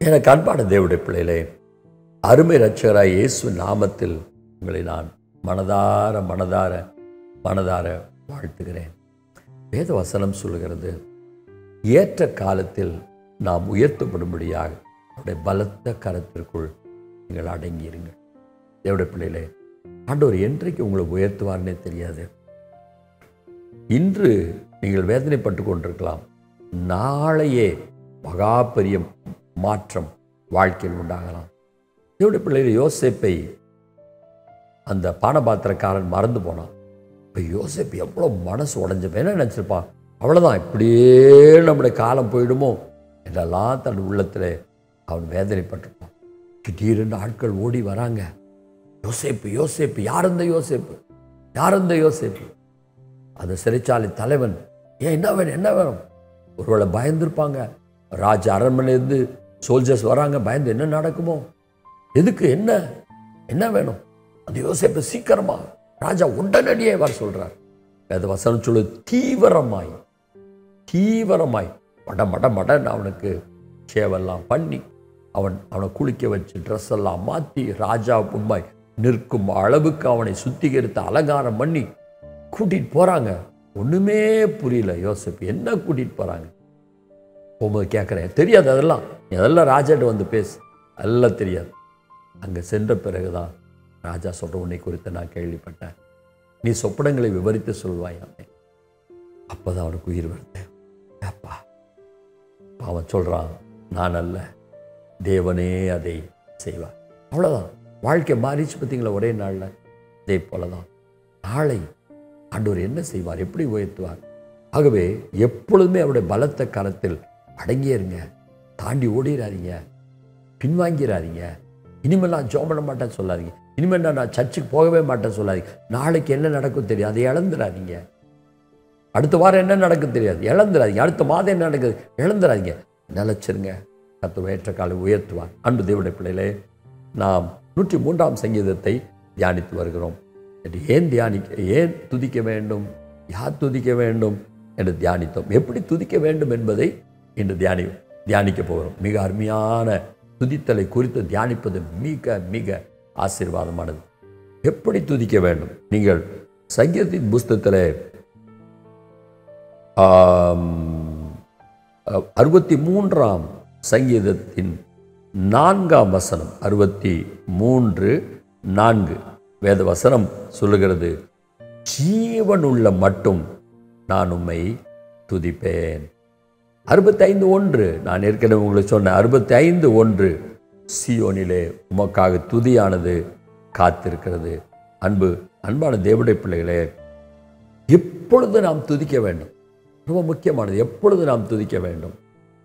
எனக்கு அன்பான தேவடைய பிள்ளைகளே அருமை ரட்சகராய் இயேசு நாமத்தில் உங்களை நான் மனதார மனதார மனதார வாழ்த்துகிறேன் வேத வசனம் சொல்லுகிறது ஏற்ற காலத்தில் நாம் உயர்த்தப்படும்படியாக அவருடைய பலத்த கரத்திற்குள் நீங்கள் அடங்கியிருங்கள் தேவடைய பிள்ளைகளே ஆண்டவர் என்றைக்கு உங்களை உயர்த்துவார்னே தெரியாது இன்று நீங்கள் வேதனைப்பட்டு கொண்டிருக்கலாம் நாளையே மகா பெரிய மாற்றம் வாழ்க்கையில் உண்டாகலாம் தேவடைய பிள்ளைகள் யோசேப்பை அந்த பானபாத்திரக்காரன் மறந்து போனான் இப்போ யோசேப்பு எவ்வளோ மனசு உடஞ்சப்ப என்ன நினச்சிருப்பான் அவ்வளோதான் இப்படியே நம்முடைய காலம் போயிடுமோ என்றெல்லாம் தன் உள்ளத்தில் அவன் வேதனைப்பட்டிருப்பான் திடீரென்று ஆட்கள் ஓடி வராங்க யோசேப்பு யோசேப்பு யார் இந்த யோசேப்பு யார் இந்த யோசேப்பு அந்த சிறைச்சாலை தலைவன் ஏன் என்ன வேணும் என்ன வேணும் ஒருவேளை பயந்துருப்பாங்க ராஜ அரண்மனையிலேருந்து சோல்ஜர்ஸ் வராங்க பயந்து என்ன நடக்குமோ எதுக்கு என்ன என்ன வேணும் அந்த யோசேப்பை சீக்கிரமா ராஜா உடனடியே வர சொல்றார் வேத வசனம் சொல்லு தீவிரமாய் தீவிரமாய் மட மட மடன்னு அவனுக்கு சேவெல்லாம் பண்ணி அவன் அவனை குளிக்க வச்சு ட்ரெஸ் எல்லாம் மாற்றி ராஜா உண்மை நிற்கும் அளவுக்கு அவனை சுத்திகரித்து அலங்காரம் பண்ணி கூட்டிட்டு போறாங்க ஒண்ணுமே புரியல யோசப் என்ன கூட்டிட்டு போறாங்க போகும்போது கேட்குறேன் தெரியாது அதெல்லாம் நீ அதெல்லாம் ராஜாட்ட வந்து பேசு அதெல்லாம் தெரியாது அங்கே சென்ற பிறகுதான் ராஜா சொல்ற உன்னை குறித்து நான் கேள்விப்பட்டேன் நீ சொப்பனங்களை விவரித்து சொல்வாயாமே அப்பதான் அவனுக்கு உயிர் வருது அப்பா அப்ப அவன் சொல்றான் நான் அல்ல தேவனே அதை செய்வார் அவ்வளோதான் வாழ்க்கை மாறிச்சு பார்த்தீங்களா ஒரே நாளில் அதே போல தான் நாளை ஆண்டவர் என்ன செய்வார் எப்படி உயர்த்துவார் ஆகவே எப்பொழுதுமே அவருடைய பலத்த கரத்தில் அடங்கியிருங்க தாண்டி ஓடிடாதீங்க பின்வாங்கிறாதீங்க இனிமேல் நான் ஜோம் பண்ண மாட்டேன்னு சொல்லாதீங்க இனிமேல் நான் நான் சர்ச்சுக்கு போகவே மாட்டேன்னு சொல்லாதீங்க நாளைக்கு என்ன நடக்கும் தெரியும் அதை இழந்துடாதீங்க அடுத்த வாரம் என்ன நடக்கும் தெரியாது இழந்துடாதீங்க அடுத்த மாதம் என்ன நடக்குது இழந்துடாதீங்க நிலச்சிருங்க கத்து ஏற்ற காலை உயர்த்துவார் அன்பு தேவனுடைய பிள்ளைகளே நாம் நூற்றி மூன்றாம் சங்கீதத்தை தியானித்து வருகிறோம் என்று ஏன் தியானிக்க ஏன் துதிக்க வேண்டும் யார் துதிக்க வேண்டும் என்று தியானித்தோம் எப்படி துதிக்க வேண்டும் என்பதை இன்று தியானி தியானிக்க போகிறோம் மிக அருமையான துதித்தலை குறித்து தியானிப்பது மிக மிக ஆசீர்வாதமானது எப்படி துதிக்க வேண்டும் நீங்கள் சங்கீதத்தின் புஸ்தகத்தில் அறுபத்தி மூன்றாம் சங்கீதத்தின் நான்காம் வசனம் அறுபத்தி மூன்று நான்கு வேத வசனம் சொல்லுகிறது ஜீவனுள்ள மட்டும் நான் உம்மை துதிப்பேன் அறுபத்தைந்து ஒன்று நான் ஏற்கனவே உங்களுக்கு சொன்னேன் அறுபத்தி ஐந்து ஒன்று சியோனிலே உமக்காக துதியானது காத்திருக்கிறது அன்பு அன்பான தேவடைய பிள்ளைகளே எப்பொழுது நாம் துதிக்க வேண்டும் ரொம்ப முக்கியமானது எப்பொழுது நாம் துதிக்க வேண்டும்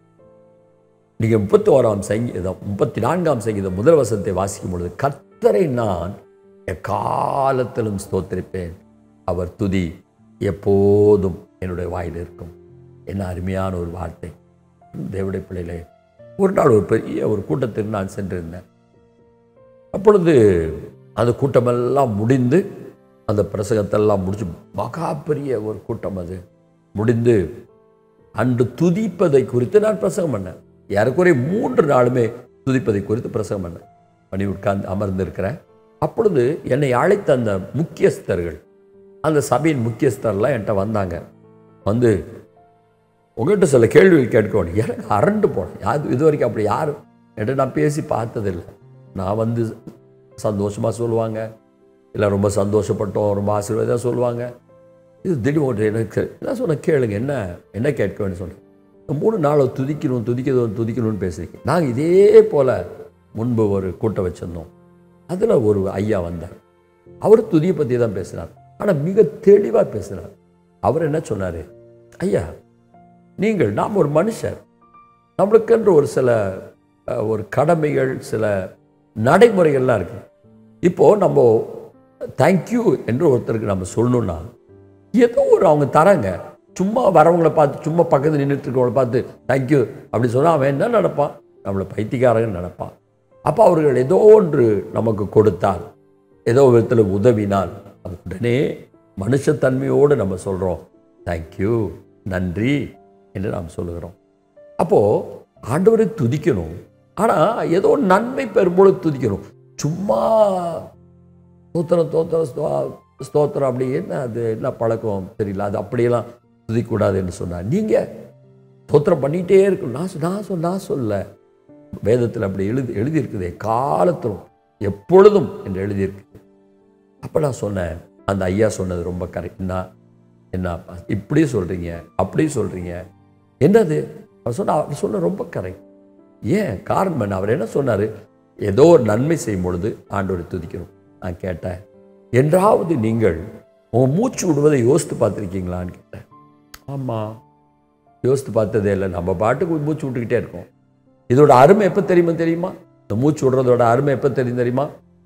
நீங்கள் முப்பத்தி ஓராம் சங்கீதம் முப்பத்தி நான்காம் சங்கீதம் முதல் வசனத்தை வாசிக்கும் பொழுது கர்த்தரை நான் எக்காலத்திலும் ஸ்தோத்திரிப்பேன் அவர் துதி எப்போதும் என்னுடைய வாயில் இருக்கும் என்ன அருமையான ஒரு வார்த்தை தேவடைய பிள்ளைகளே ஒரு நாள் ஒரு பெரிய ஒரு கூட்டத்திற்கு நான் சென்றிருந்தேன் அப்பொழுது அந்த கூட்டமெல்லாம் முடிந்து அந்த பிரசங்கத்தெல்லாம் முடிச்சு மகா பெரிய ஒரு கூட்டம் அது முடிந்து அன்று துதிப்பதை குறித்து நான் பிரசங்கம் பண்ணேன் ஏறக்குறைய மூன்று நாளுமே துதிப்பதை குறித்து பிரசங்கம் பண்ணேன் பண்ணி உட்கார்ந்து அமர்ந்திருக்கிறேன் அப்பொழுது என்னை அழைத்த அந்த முக்கியஸ்தர்கள் அந்த சபையின் முக்கியஸ்தர்லாம் என்கிட்ட வந்தாங்க வந்து உங்கள்கிட்ட சில கேள்விகள் கேட்கணும் எனக்கு அரண்டு போனேன் யார் இது வரைக்கும் அப்படி யாரும் என்கிட்ட நான் பேசி பார்த்ததில்லை நான் வந்து சந்தோஷமாக சொல்லுவாங்க இல்லை ரொம்ப சந்தோஷப்பட்டோம் ரொம்ப ஆசீர்வாதம் சொல்லுவாங்க இது திடீர் ஒன்று எனக்கு நான் சொன்னேன் கேளுங்க என்ன என்ன கேட்க வேணும்னு சொன்னேன் மூணு நாளை துதிக்கணும் துதிக்கணும் துதிக்கணும்னு பேசுறீங்க நாங்கள் இதே போல் முன்பு ஒரு கூட்டம் வச்சுருந்தோம் அதில் ஒரு ஐயா வந்தார் அவர் துதியை பற்றி தான் பேசினார் ஆனால் மிக தெளிவாக பேசினார் அவர் என்ன சொன்னார் ஐயா நீங்கள் நாம் ஒரு மனுஷர் நம்மளுக்கென்று ஒரு சில அஹ், ஒரு கடமைகள் சில நடைமுறைகள்லாம் இருக்கு இப்போது நம்ம தேங்க்யூ என்று ஒருத்தருக்கு நம்ம சொல்லணும்னா ஏதோ ஒரு அவங்க தராங்க சும்மா வரவங்களை பார்த்து சும்மா பக்கத்தில் நின்றுட்டு இருக்கவங்கள பார்த்து தேங்க்யூ அப்படி சொன்னால் அவன் என்ன நினைப்பான் நம்மளை பைத்தியக்காரங்க நினைப்பான் அப்போ அவர்கள் ஏதோ ஒன்று நமக்கு கொடுத்தால் ஏதோ விதத்தில் உதவினால் அது உடனே மனுஷத்தன்மையோடு நம்ம சொல்கிறோம் தேங்க்யூ நன்றி என்று நாம் சொல்லுகிறோம் அப்போது ஆண்டவரை துதிக்கணும் ஆனால் ஏதோ ஒரு நன்மை பெறும்போது துதிக்கணும் சும்மா ஸ்தோத்திரம் ஸ்தோத்திரம் ஸ்தோ- ஸ்தோத்திரம் அப்படி என்ன அது என்ன பழக்கம் தெரியல அது அப்படியெல்லாம் துதிக்கூடாது என்று சொன்னார் நீங்கள் ஸ்தோத்திரம் பண்ணிகிட்டே இருக்கணும் நான் சொ- நான் சொல் நான் சொல்ல வேதத்தில் அப்படி எழுதி எழுதியிருக்குதே காலத்திலும் எப்பொழுதும் என்று எழுதியிருக்கு அப்போ நான் சொன்னேன் அந்த ஐயா சொன்னது ரொம்ப கரெக்ட் என்ன என்ன இப்படி சொல்கிறீங்க அப்படி சொல்கிறீங்க என்னது அவர் சொன்ன அவர் சொன்ன ரொம்ப கரெக்ட் ஏன் காரணம் என்ன அவர் என்ன சொன்னார் ஏதோ ஒரு நன்மை செய்யும் பொழுது ஆண்டவரை துதிக்கணும் நான் கேட்டேன் என்றாவது நீங்கள் உங்கள் மூச்சு விடுவதை யோசித்து பார்த்துருக்கீங்களான்னு கேட்டேன் ஆமாம் யோசித்து பார்த்ததே இல்லை நம்ம பாட்டுக்கு மூச்சு விட்டுக்கிட்டே இருக்கோம் இதோட அருமை எப்போ தெரியுமா தெரியுமா இந்த மூச்சு விடுறதோட அருமை எப்போ தெரியும் தெரியுமா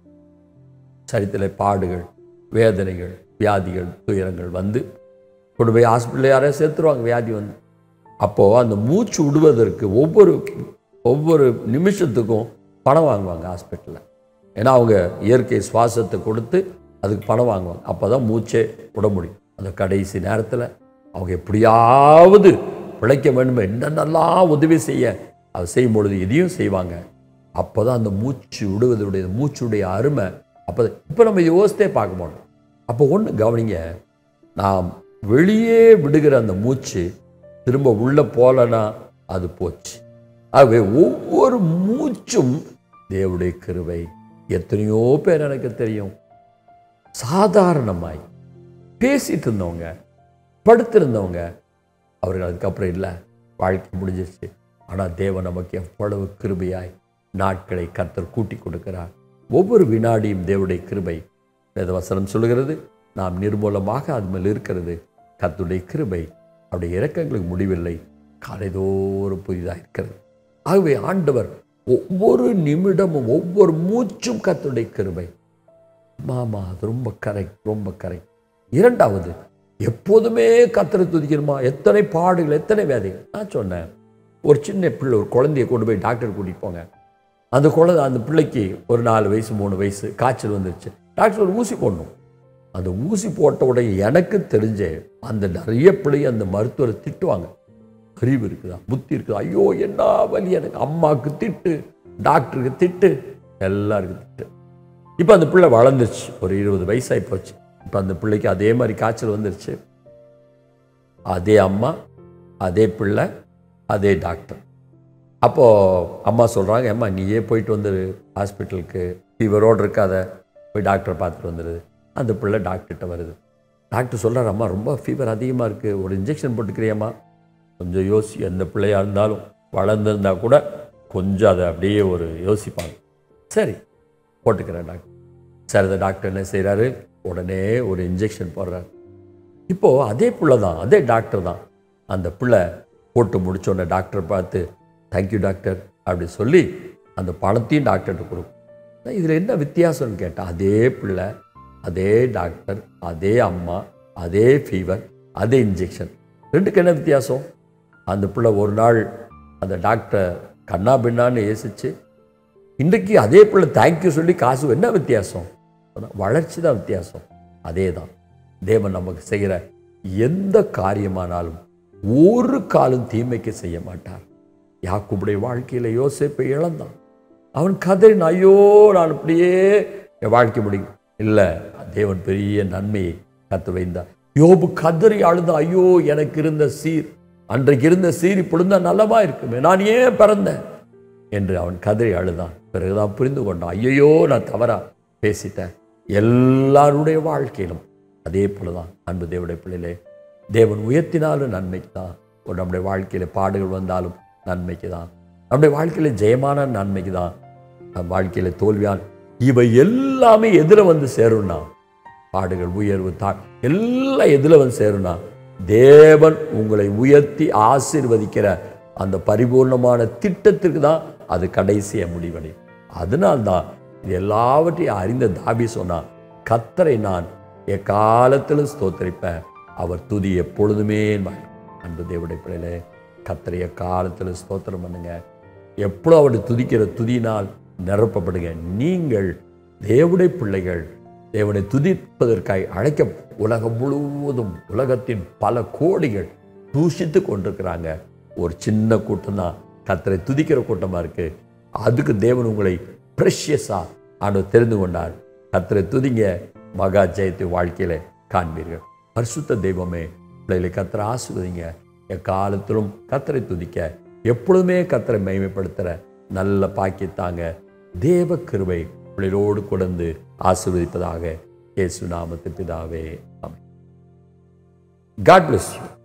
சரித்தில பாடுகள் வேதனைகள் வியாதிகள் துயரங்கள் வந்து கொண்டு போய் ஹாஸ்பிட்டலில் யாரையும் சேர்த்துருவாங்க வியாதி வந்து அப்போது அந்த மூச்சு விடுவதற்கு ஒவ்வொரு ஒவ்வொரு நிமிஷத்துக்கும் பணம் வாங்குவாங்க ஹாஸ்பிட்டலில் ஏன்னா அவங்க இயற்கை சுவாசத்தை கொடுத்து அதுக்கு பணம் வாங்குவாங்க அப்போ தான் மூச்சே விட முடியும் அந்த கடைசி நேரத்தில் அவங்க எப்படியாவது பிழைக்க வேண்டும் என்னென்னலாம் உதவி செய்ய அதை செய்யும் பொழுது இதையும் செய்வாங்க அப்போ தான் அந்த மூச்சு விடுவதுடைய மூச்சுடைய அருமை அப்போ இப்போ நம்ம யோசித்தே பார்க்க மாட்டோம் அப்போ ஒன்று கவனிங்க நாம் வெளியே விடுகிற அந்த மூச்சு திரும்ப உள்ளே போகலன்னா அது போச்சு ஆகவே ஒவ்வொரு மூச்சும் தேவனுடைய கிருபை எத்தனையோ பேர் எனக்கு தெரியும் சாதாரணமாய் பேசிட்டு இருந்தவங்க படுத்திருந்தவங்க அவர்கள் அதுக்கப்புறம் இல்லை வாழ்க்கை முடிஞ்சிருச்சு ஆனால் தேவன் நமக்கு எவ்வளவு கிருபையாய் நாட்களை கர்த்தர் கூட்டி கொடுக்கிறார் ஒவ்வொரு வினாடியும் தேவனுடைய கிருபை வேதவசனம் சொல்லுகிறது நாம் நிர்மூலமாக அது மேல் இருக்கிறது கர்த்தருடைய கிருபை அவருடைய இரக்கங்களுக்கு முடிவில்லை காலைதோறும் புதிதாக இருக்கிறது ஆகவே ஆண்டவர் ஒவ்வொரு நிமிடமும் ஒவ்வொரு மூச்சும் கர்த்தருடைய கிருபை மாமா அது ரொம்ப கரெக்ட் ரொம்ப கரெக்ட் இரண்டாவது எப்போதுமே கத்தரை துதிக்கணுமா எத்தனை பாடுகள் எத்தனை வேதைகள் நான் சொன்னேன் ஒரு சின்ன பிள்ளை ஒரு குழந்தைய கொண்டு போய் டாக்டர் கூட்டிட்டு போங்க அந்த குழந்தை அந்த பிள்ளைக்கு ஒரு நாலு வயசு மூணு வயசு காய்ச்சல் வந்துருச்சு டாக்டர் ஒரு ஊசி போடணும் அந்த ஊசி போட்ட உடனே எனக்கு தெரிஞ்ச அந்த நிறைய பிள்ளை அந்த மருத்துவரை திட்டுவாங்க அறிவு இருக்குதா புத்தி இருக்குதா ஐயோ என்ன வலி எனக்கு அம்மாவுக்கு திட்டு டாக்டருக்கு திட்டு எல்லாருக்கும் திட்டு இப்போ அந்த பிள்ளை வளர்ந்துருச்சு ஒரு இருபது வயசாகி போச்சு இப்போ அந்த பிள்ளைக்கு அதே மாதிரி காய்ச்சல் வந்துருச்சு அதே அம்மா அதே பிள்ளை அதே டாக்டர் அப்போது அம்மா சொல்கிறாங்க அம்மா நீயே போயிட்டு வந்துரு ஹாஸ்பிட்டலுக்கு ஃபீவரோடு இருக்காத போய் டாக்டரை பார்த்துட்டு வந்துடுது அந்த பிள்ளை டாக்டர்கிட்ட வருது டாக்டர் சொல்கிறார் அம்மா ரொம்ப ஃபீவர் அதிகமாக இருக்குது ஒரு இன்ஜெக்ஷன் போட்டுக்கிறியம்மா கொஞ்சம் யோசி எந்த பிள்ளையா இருந்தாலும் வளர்ந்துருந்தா கூட கொஞ்சம் அதை அப்படியே ஒரு யோசிப்பாங்க சரி போட்டுக்கிறேன் டாக்டர் சரி அந்த டாக்டர் என்ன செய்கிறாரு உடனே ஒரு இன்ஜெக்ஷன் போடுறாரு இப்போது அதே பிள்ளை தான் அதே டாக்டர் தான் அந்த பிள்ளை போட்டு முடிச்ச உடனே டாக்டர் பார்த்து தேங்க்யூ டாக்டர் அப்படி சொல்லி அந்த பணத்தையும் டாக்டர்கிட்ட கொடுக்கும் இதில் என்ன வித்தியாசம்னு கேட்டால் அதே பிள்ளை அதே டாக்டர் அதே அம்மா அதே ஃபீவர் அதே இன்ஜெக்ஷன் ரெண்டுக்கு என்ன வித்தியாசம் அந்த பிள்ளை ஒரு நாள் அந்த டாக்டரை கண்ணா பின்னான்னு ஏசிச்சு இன்றைக்கு அதே பிள்ளை தேங்க்யூ சொல்லி காசு என்ன வித்தியாசம் வளர்ச்சி தான் வித்தியாசம் அதே தான் தேவன் நமக்கு செய்கிற எந்த காரியமானாலும் ஒரு காலம் தீமைக்கு செய்ய மாட்டார் யாக்குடைய வாழ்க்கையில் யோசிப்பை இழந்தான் அவன் கதறின் ஐயோ நான் இப்படியே என் வாழ்க்கை முடியும் இல்லை தேவன் பெரிய நன்மையை கத்து வைந்தார் யோபு கதறி அழுதான் ஐயோ எனக்கு இருந்த சீர் அன்றைக்கு இருந்த சீர் இப்பொழுது நலமா இருக்குமே நான் ஏன் பிறந்தேன் என்று அவன் கதறி அழுதான் பிறகுதான் புரிந்து கொண்டான் ஐயோ நான் தவறா பேசிட்டேன் எல்லாருடைய வாழ்க்கையிலும் அதே போலதான் அன்பு தேவனுடைய பிள்ளையிலே தேவன் உயர்த்தினாலும் நன்மைக்கு தான் ஒரு நம்முடைய வாழ்க்கையில பாடுகள் வந்தாலும் நன்மைக்கு தான் நம்முடைய வாழ்க்கையில ஜெயமான நன்மைக்கு தான் நம் வாழ்க்கையில தோல்வியால் இவை எல்லாமே எதிர வந்து சேரும்னா பாடுகள் உயர்வு தா எல்லாம் எதில் வந்து சேரும்னா தேவன் உங்களை உயர்த்தி ஆசீர்வதிக்கிற அந்த பரிபூர்ணமான திட்டத்திற்கு தான் அது கடைசிய முடிவடையும் அதனால்தான் இது எல்லாவற்றையும் அறிந்த தாபி சொன்னான் கத்தரை நான் எக்காலத்திலும் ஸ்தோத்தரிப்பேன் அவர் துதி எப்பொழுதுமே என்பார். அன்பு தேவடைய பிள்ளைகளே கத்தரை எக்காலத்திலும் ஸ்தோத்திரம் பண்ணுங்க எப்பொழுது அவருடைய துதிக்கிற துதியினால் நிரப்பப்படுங்க நீங்கள் தேவடைய பிள்ளைகள் தேவனை துதிப்பதற்காய் அழைக்க உலகம் முழுவதும் உலகத்தின் பல கோடிகள் தூஷித்து கொண்டிருக்கிறாங்க ஒரு சின்ன கூட்டம் தான் கத்தரை துதிக்கிற கூட்டமாக இருக்கு அதுக்கு தேவன் உங்களை ப்ரெஷியஸாக ஆண்டவர் தெரிந்து கொண்டார் கத்தரை துதிங்க மகா ஜெயத்தை வாழ்க்கையில காண்பீர்கள் பரிசுத்த தெய்வமே பிள்ளைகளை கத்தரை ஆசிர்வதிங்க எக்காலத்திலும் கத்தரை துதிக்க எப்பொழுதுமே கத்தரை மேன்மைப்படுத்துகிற நல்ல பாக்கியத்தாங்க தேவ கிருபை பிள்ளைகளோடு கொண்டு ஆசீர்வதிப்பதாக இயேசு நாமத்து பிதாவே ஆமென் காட் bless you